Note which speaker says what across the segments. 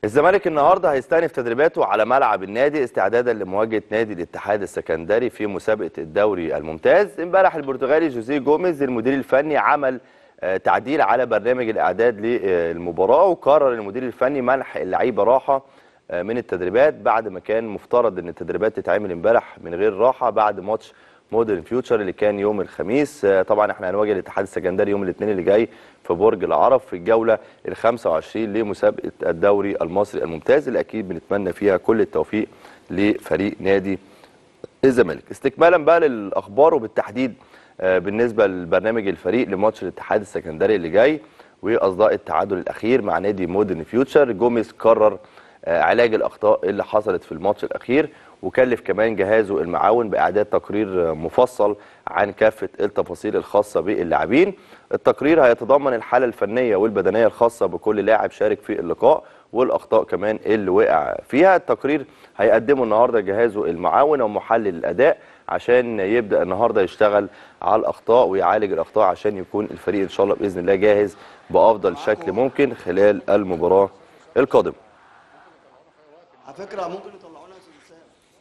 Speaker 1: الزمالك النهارده هيستأنف تدريباته على ملعب النادي استعدادا لمواجهه نادي الاتحاد السكندري في مسابقه الدوري الممتاز امبارح البرتغالي جوزيه جوميز المدير الفني عمل آه، تعديل على برنامج الاعداد للمباراه وقرر المدير الفني منح اللعيبه راحه آه، من التدريبات بعد ما كان مفترض ان التدريبات تتعمل امبارح من غير راحه بعد ماتش مودرن فيوتشر اللي كان يوم الخميس آه، طبعا احنا هنواجه الاتحاد السكندري يوم الاثنين اللي جاي في برج العرب في الجوله ال 25 لمسابقه الدوري المصري الممتاز اللي اكيد بنتمنى فيها كل التوفيق لفريق نادي الزمالك استكمالا بقى للاخبار وبالتحديد آه، بالنسبه لبرنامج الفريق لماتش الاتحاد السكندري اللي جاي واصداء التعادل الاخير مع نادي مودرن فيوتشر جوميز قرر آه، علاج الاخطاء اللي حصلت في الماتش الاخير وكلف كمان جهازه المعاون باعداد تقرير آه، مفصل عن كافه التفاصيل الخاصه باللاعبين التقرير هيتضمن الحاله الفنيه والبدنيه الخاصه بكل لاعب شارك في اللقاء والاخطاء كمان اللي وقع فيها التقرير هيقدمه النهارده جهازه المعاون ومحلل الاداء عشان يبدا النهارده يشتغل على الاخطاء ويعالج الاخطاء عشان يكون الفريق ان شاء الله باذن الله جاهز بافضل شكل ممكن خلال المباراه القادمه
Speaker 2: على فكره ممكن يطلعونا سلسال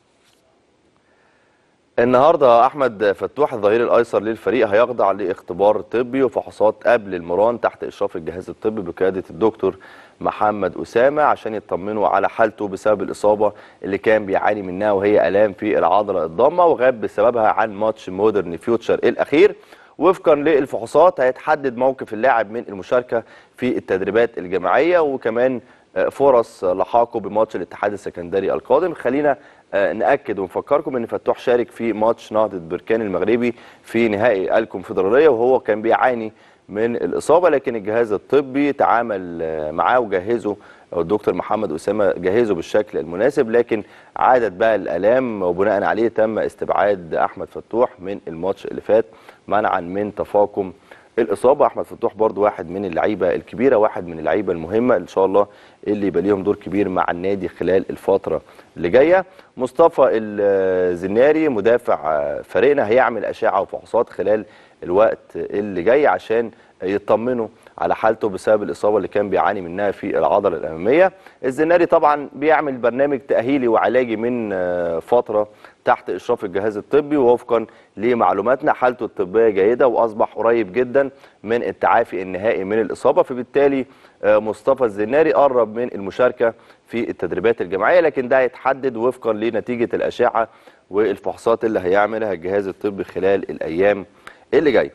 Speaker 1: النهارده احمد فتوح الظهير الايسر للفريق هيخضع لاختبار طبي وفحوصات قبل المران تحت اشراف الجهاز الطبي بقياده الدكتور محمد اسامه عشان يطمنوا على حالته بسبب الاصابه اللي كان بيعاني منها وهي الام في العضله الضامه وغاب بسببها عن ماتش مودرن فيوتشر الاخير وفقا للفحوصات هيتحدد موقف اللاعب من المشاركه في التدريبات الجماعيه وكمان آه، فرص لحاقه بماتش الاتحاد السكندري القادم خلينا آه، ناكد ونفكركم ان فتوح شارك في ماتش نهضه بركان المغربي في نهائي الكونفدراليه وهو كان بيعاني من الاصابه لكن الجهاز الطبي تعامل آه، معاه وجهزه أو الدكتور محمد اسامه جهزه بالشكل المناسب لكن عادت بقى الالام وبناء عليه تم استبعاد احمد فتوح من الماتش اللي فات منعا من تفاقم الاصابه احمد فتوح برضو واحد من اللعيبه الكبيره واحد من اللعيبه المهمه ان شاء الله اللي يبقى ليهم دور كبير مع النادي خلال الفتره اللي جايه مصطفى الزناري مدافع فريقنا هيعمل اشعه وفحوصات خلال الوقت اللي جاي عشان يطمنوا على حالته بسبب الاصابه اللي كان بيعاني منها في العضله الاماميه الزناري طبعا بيعمل برنامج تاهيلي وعلاجي من آه، فتره تحت اشراف الجهاز الطبي ووفقا لمعلوماتنا حالته الطبيه جيده واصبح قريب جدا من التعافي النهائي من الاصابه فبالتالي آه، مصطفى الزناري قرب من المشاركه في التدريبات الجماعيه لكن ده هيتحدد وفقا لنتيجه الاشعه والفحوصات اللي هيعملها الجهاز الطبي خلال الايام اللي جايه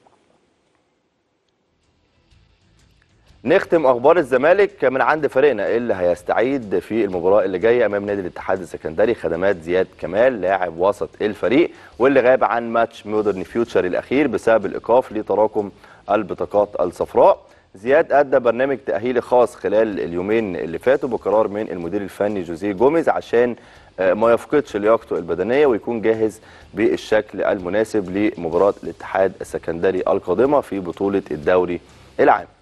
Speaker 1: نختم اخبار الزمالك من عند فريقنا اللي هيستعيد في المباراه اللي جايه امام نادي الاتحاد السكندري خدمات زياد كمال لاعب وسط الفريق واللي غاب عن ماتش مودرن فيوتشر الاخير بسبب الايقاف لتراكم البطاقات الصفراء زياد ادى برنامج تاهيلي خاص خلال اليومين اللي فاتوا بقرار من المدير الفني جوزيه جوميز عشان آه، ما يفقدش لياقته البدنيه ويكون جاهز بالشكل المناسب لمباراه الاتحاد السكندري القادمه في بطوله الدوري العام